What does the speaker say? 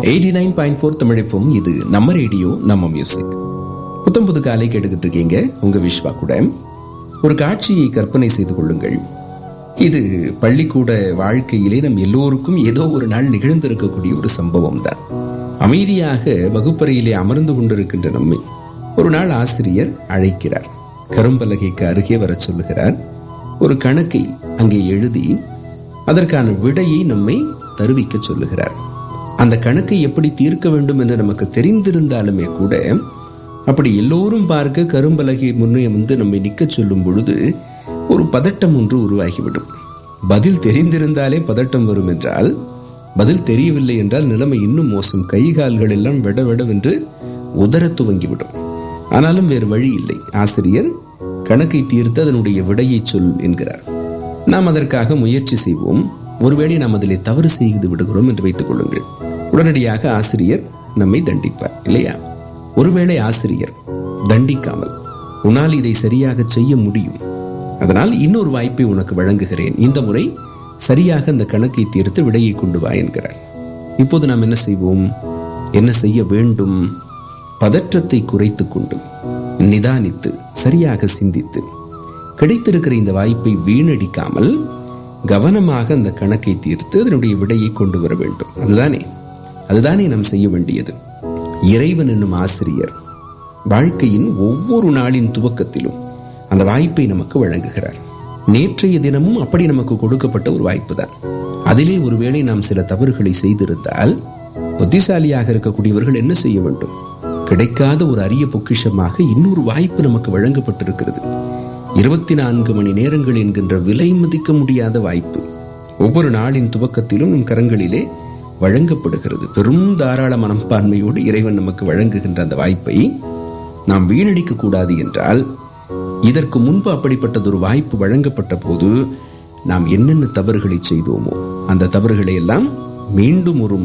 eighty nine point four தமிழிப்பும் இது நம்ம ரேடியோ நம்ம மியூசிக் புத்தம் புது காலை கேட்டுக்கிட்டு இருக்கீங்க உங்க விஸ்வா கூட ஒரு காட்சியை கற்பனை செய்து கொள்ளுங்கள் இது பள்ளிக்கூட வாழ்க்கையிலே நம் எல்லோருக்கும் ஏதோ ஒரு நாள் நிகழ்ந்திருக்கக்கூடிய ஒரு சம்பவம் தான் அமைதியாக வகுப்பறையிலே அமர்ந்து கொண்டிருக்கின்ற நம்மை ஒரு நாள் ஆசிரியர் அழைக்கிறார் கரும்பலகைக்கு அருகே வரச் சொல்லுகிறார் ஒரு கணக்கை அங்கே எழுதி அதற்கான விடையை நம்மை தருவிக்க சொல்லுகிறார் அந்த கணக்கை எப்படி தீர்க்க வேண்டும் என்று நமக்கு தெரிந்திருந்தாலுமே கூட அப்படி எல்லோரும் பார்க்க கரும்பலகை முன்னே வந்து நம்மை நிற்கச் சொல்லும் பொழுது ஒரு பதட்டம் ஒன்று உருவாகிவிடும் பதில் தெரிந்திருந்தாலே பதட்டம் வரும் என்றால் பதில் தெரியவில்லை என்றால் நிலைமை இன்னும் மோசம் கை கால்கள் எல்லாம் விட விடவென்று உதரத் துவங்கிவிடும் ஆனாலும் வேறு வழி இல்லை ஆசிரியர் கணக்கை தீர்த்து அதனுடைய விடையை சொல் என்கிறார் நாம் அதற்காக முயற்சி செய்வோம் ஒருவேளை நாம் அதிலே தவறு செய்து விடுகிறோம் என்று வைத்துக் கொள்ளுங்கள் உடனடியாக ஆசிரியர் நம்மை தண்டிப்பார் இல்லையா ஒருவேளை ஆசிரியர் தண்டிக்காமல் உன்னால் இதை சரியாக செய்ய முடியும் அதனால் இன்னொரு வாய்ப்பை உனக்கு வழங்குகிறேன் இந்த முறை சரியாக அந்த கணக்கை தீர்த்து விடையை கொண்டு வா என்கிறார் இப்போது நாம் என்ன செய்வோம் என்ன செய்ய வேண்டும் பதற்றத்தை குறைத்து கொண்டு நிதானித்து சரியாக சிந்தித்து கிடைத்திருக்கிற இந்த வாய்ப்பை வீணடிக்காமல் கவனமாக அந்த கணக்கை தீர்த்து அதனுடைய விடையை கொண்டு வர வேண்டும் அதுதானே அதுதானே நாம் செய்ய வேண்டியது இறைவன் என்னும் ஆசிரியர் வாழ்க்கையின் ஒவ்வொரு நாளின் துவக்கத்திலும் அந்த வாய்ப்பை நமக்கு வழங்குகிறார் நேற்றைய தினமும் அப்படி நமக்கு கொடுக்கப்பட்ட ஒரு வாய்ப்பு தான் அதிலே ஒருவேளை நாம் சில தவறுகளை செய்திருந்தால் புத்திசாலியாக இருக்கக்கூடியவர்கள் என்ன செய்ய வேண்டும் கிடைக்காத ஒரு அரிய பொக்கிஷமாக இன்னொரு வாய்ப்பு நமக்கு வழங்கப்பட்டிருக்கிறது இருபத்தி நான்கு மணி நேரங்கள் என்கின்ற விலை மதிக்க முடியாத வாய்ப்பு ஒவ்வொரு நாளின் துவக்கத்திலும் நம் கரங்களிலே வழங்கப்படுகிறது பெரும் தாராள மனப்பான்மையோடு இறைவன் நமக்கு வழங்குகின்ற அந்த வாய்ப்பை நாம் வீணடிக்க கூடாது என்றால் இதற்கு முன்பு அப்படிப்பட்டதொரு வாய்ப்பு வழங்கப்பட்ட போது நாம் என்னென்ன தவறுகளை செய்தோமோ அந்த தவறுகளை எல்லாம் மீண்டும் ஒரு